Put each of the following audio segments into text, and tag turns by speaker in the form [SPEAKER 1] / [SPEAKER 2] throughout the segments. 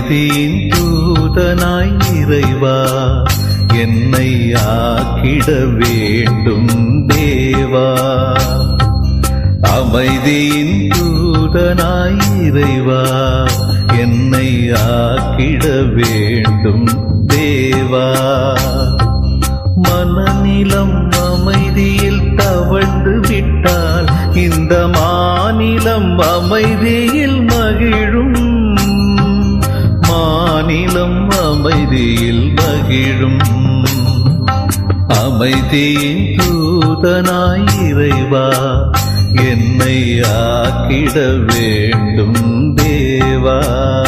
[SPEAKER 1] அமைதியின் தூதனாய் இறைவா என்னை ஆக்கிட வேண்டும் தேவா அமைதியின் தூதனாய் இறைவா என்னை ஆக்கிட வேண்டும் தேவா மனநிலம் அமைதியில் தவழ்ந்து விட்டால் இந்த மாநிலம் அமைதியில் மகிழும் மாநிலம் அமைதியில் மகிழும் அமைதியின் தூதனாய் இறைவா என்னை ஆக்கிட வேண்டும் தேவா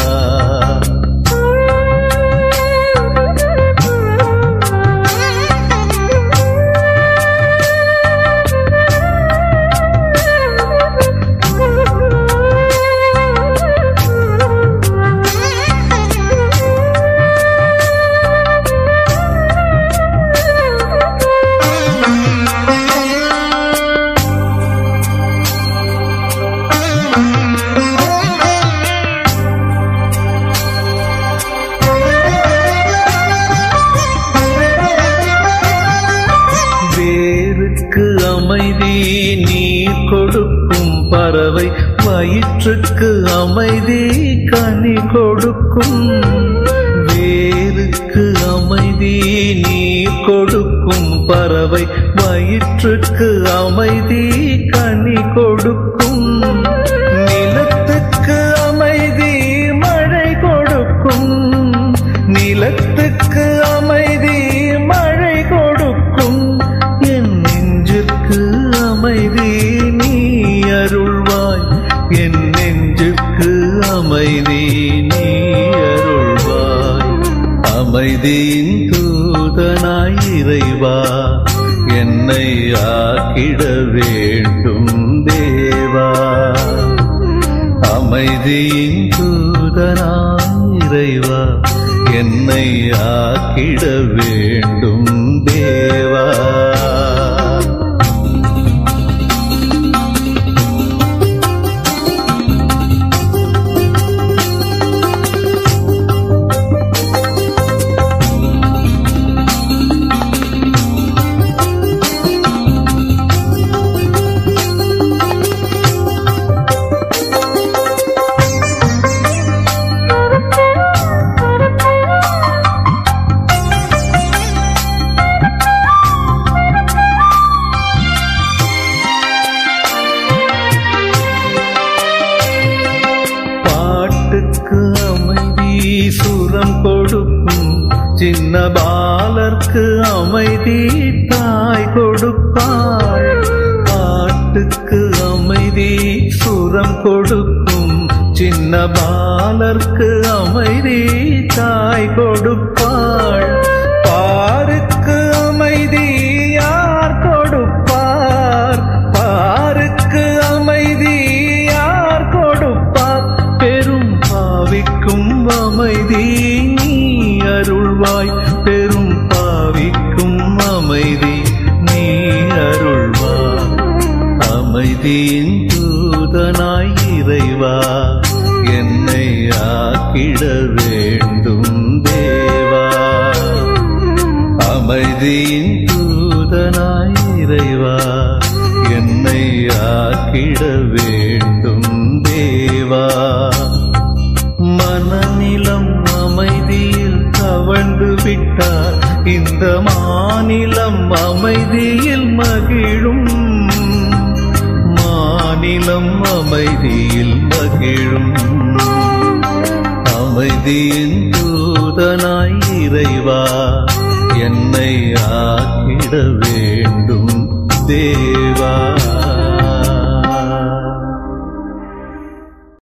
[SPEAKER 1] வேருக்கு அமைதி நீர் கொடுக்கும் பறவை வயிற்றுக்கு அமைதி கனி கொடுக்கும் வேருக்கு அமைதி நீர் கொடுக்கும் பறவை வயிற்றுக்கு அமைதி கனி கொடுக்கும் நிலத்துக்கு அமைதி மழை கொடுக்கும் நிலத்துக்கு அமைதி மழை கொடுக்கும் என் நெஞ்சுக்கு அமைதி நீ அருள்வாய் என் நெஞ்சுக்கு அமைதி நீ அருள்வாய் அமைதியின் தூதனாய் இறைவா என்னை ஆக்கிட வேண்டும் தேவா அமைதியின் தூதனாய் இறைவா என்னை ஆக்கிட வேண்டும் தேவா பாட்டுக்கு அமைதி சுரம் கொடுக்கும் சின்ன பாலர்க்கு அமைதி தாய் கொடுப்பாள் பாட்டுக்கு அமைதி சுரம் கொடுக்கும் சின்ன பாலர்க்கு அமைதி தாய் கொடுப்பாள் பாருக்கு அமைதி யார் கொடுப்பார் பாருக்கு அமைதி யார் கொடுப்பார் பெரும் பாவிக்கும் அமைதி நீ அருள்வாய் பெரும் பாவிக்கும் அமைதி நீ அருள்வாய் அமைதியின் தூதனாய் இறைவா என்னை ஆக்கிட வேண்டும் தேவா அமைதியின் தூதனாய் இறைவா என்னை ஆக்கிட வேண்டும் தேவா மனநிலம் அமைதியில் தவழ்ந்து விட்டார் இந்த மாநிலம் அமைதியில் மகிழும் மாநிலம் அமைதியில் மகிழும் அமைதியின் தூதனாய் இறைவா என்னை ஆக்கிட வேண்டும் தேவா